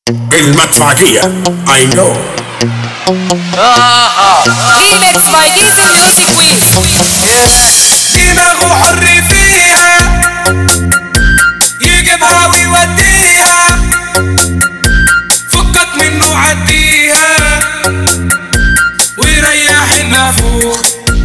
المدفعجية I know ريميكس باي ديزل ميوزك ويز دماغه حر فيها يجيبها ويوديها فكك منه عديها ويريح النافوخ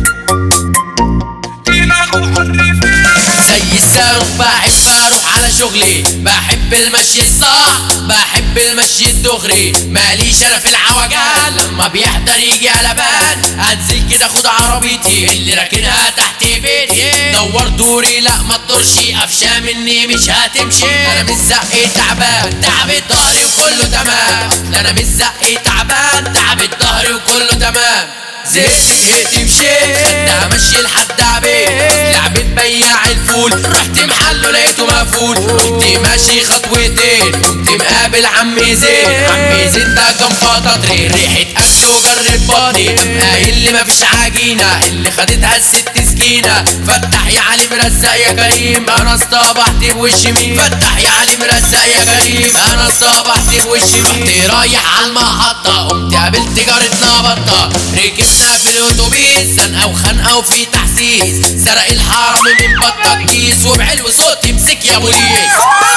دماغه حر فيها زي الصاروخ بحب اروح على شغلي بحب المشي الصح بحب المشي الدغري ماليش انا في العوجان لما بيحضر يجي على بال انزل كده اخد عربيتي اللي راكنها تحت بيتي دور دوري لا ما تدورش قفشه مني مش هتمشي انا مش زقي تعبان تعب ظهري وكله تمام لا انا مش زقي تعبان تعب ظهري وكله تمام زهقت زهقت مشيت خدها مشي لحد عبيد لعبة بياع الفول رحت محله لقيته مقفول كنت ماشي خطوتين كنت مقابل عمي زين عمي زين ده كان فطاطري ريحة أكل وجرب بطني قام قايل لي مفيش عجينة اللي خدتها الست سكينة فتح يا علي مرزق يا كريم أنا اصطبحت بوش مين فتح يا علي مرزق يا كريم أنا اصطبحت بوش مين رحت رايح على المحطة قمت قابلت جارتنا بطة ركبنا في الأتوبيس زنقة وخنقة وفي تحسيس سرق الحرامي من بطة كيس وبعلو صوت يمسك يا بوليس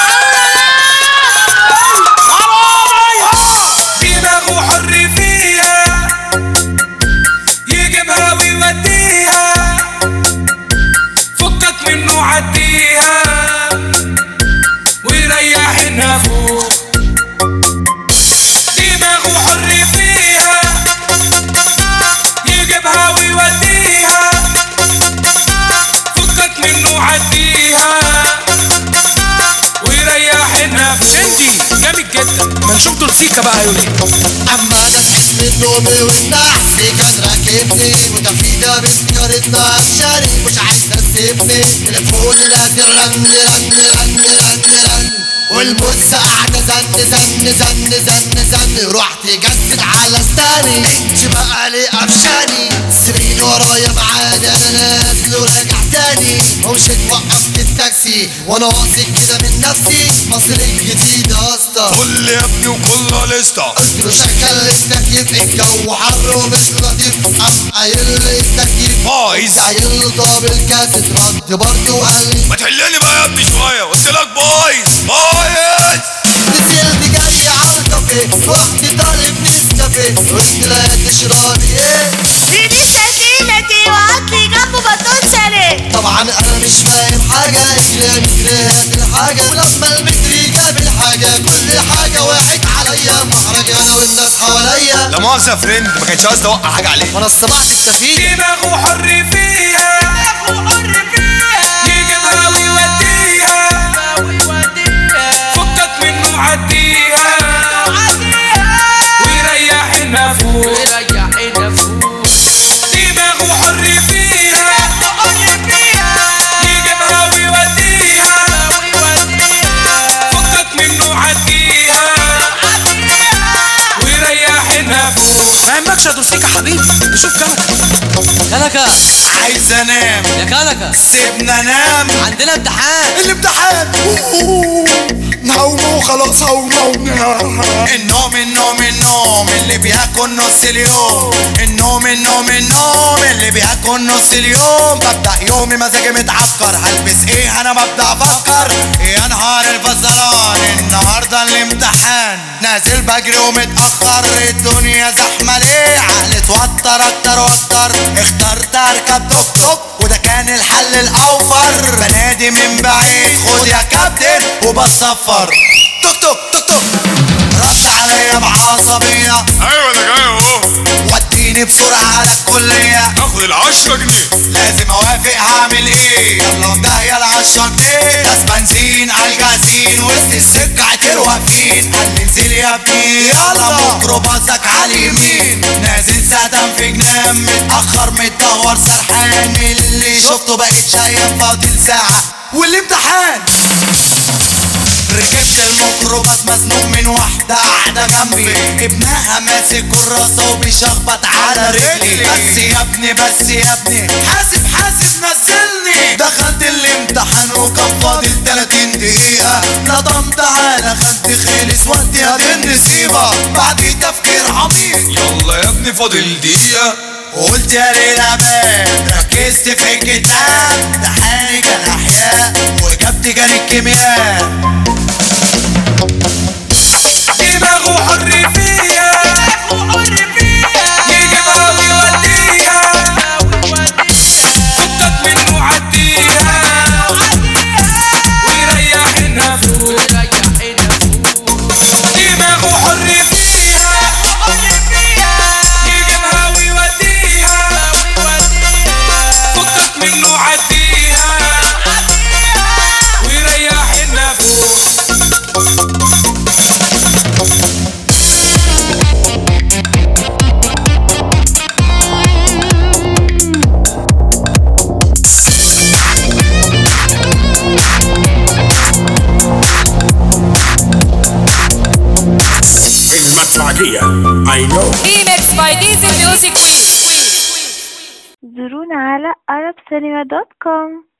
دماغه حر فيها يجيبها ويوديها فكك منه عديها ويريح النافوخ دماغه حر فيها يجيبها ويوديها فكك منه عديها ويريح النافوخ شندي جامد جدا ما نشوف دول سيكا بقى يقول اما انا صحيت من النوم والنحس كان راكبني وتفيدة بسكرتنا عشاني مش عايز تسيبني تليفون لازم رن رن رن رن رن والموزة قاعدة زن زن زن زن زن رحت جسد على ستاني انت بقى ليه قفشاني سيبيني ورايا معادي انا نازل وراجع تاني ومشيت وقفت التاكسي وانا واثق كده من نفسي مصر الجديدة يا اسطى قول لي يا ابني وكلها لسته قلت له شغل التكييف الجو حر ومش لطيف قام قايل لي التكييف بايظ قايل له طب الكاسيت رد برضه وقال لي ما تحلني بقى يا ابني شويه قلت لك بايظ بايظ نزلت جاي على الكافيه رحت طالب نسكافيه قلت لها تشربي ايه دي سفينتي وهاتلي جنبه بطون سلام طبعا انا مش فاهم حاجه اجري اجري هات الحاجه ولما المتري جاب الحاجه كل حاجه واحد عليا محرج انا والناس حواليا لا مؤاخذه يا فريند ما كانش قصدي اوقع حاجه عليك وانا اصطبعت السفينه دماغه حر فيها يجيبها ويوديها فكك منه عديها ويريح النافوخ دماغه حر فيها يجيبها ويوديها فكك منه عديها ويريح النافوخ ما يهمكش يا دوسيكا حبيبي نشوف كلام كنكة عايز انام يا كنكة سيبنا انام عندنا امتحان الامتحان نوم وخلاص هو نوم النوم النوم النوم اللي بياكل نص اليوم النوم النوم النوم اللي بياكل نص اليوم ببدأ يومي مزاجي متعكر هلبس ايه انا ببدأ افكر يا نهار الفزلان النهارده الامتحان نازل بجري ومتأخر الدنيا زحمة ليه عقلي اتوتر اكتر واكتر اخترت اركب توك توك وده كان الحل الاوفر بنادي من بعيد خد يا كابتن وبصفر توك توك توك توك رد عليا بعصبية ايوه انا جاي اهو وديني بسرعة على الكلية هاخد العشرة جنيه لازم اوافق هعمل ايه يلا ده العشرة جنيه ناس بنزين عالجازين وسط السكة عتر واقفين قال لي انزل يا ابني يلا ميكروباصك على اليمين نازل سدم في جنان متأخر متدور سرحان اللي شفته بقيت شايف فاضل ساعة والامتحان ركبت الميكروباص مزنوق من واحدة قاعدة واقفة جنبي ابنها ماسك كراسة وبيشخبط على رجلي بس يا ابني بس يا ابني حاسب حاسب نزلني دخلت الامتحان وكان فاضل 30 دقيقة نظمت على خدت خلص وقت يا دي النسيبة بعد تفكير عميق يلا يا ابني فاضل دقيقة قلت يا ليلى باب ركزت في الكتاب ده حالي كان احياء وجبت كان الكيمياء دماغه حريفية يجيبها ويوديها فكك منه عديها ويريح النفوس دماغه حريفية يجيبها ويوديها فكك منه عديها ويريح النفوس المدفعية I know Remix by Dizzy Music Queen. زورونا على arabcinema.com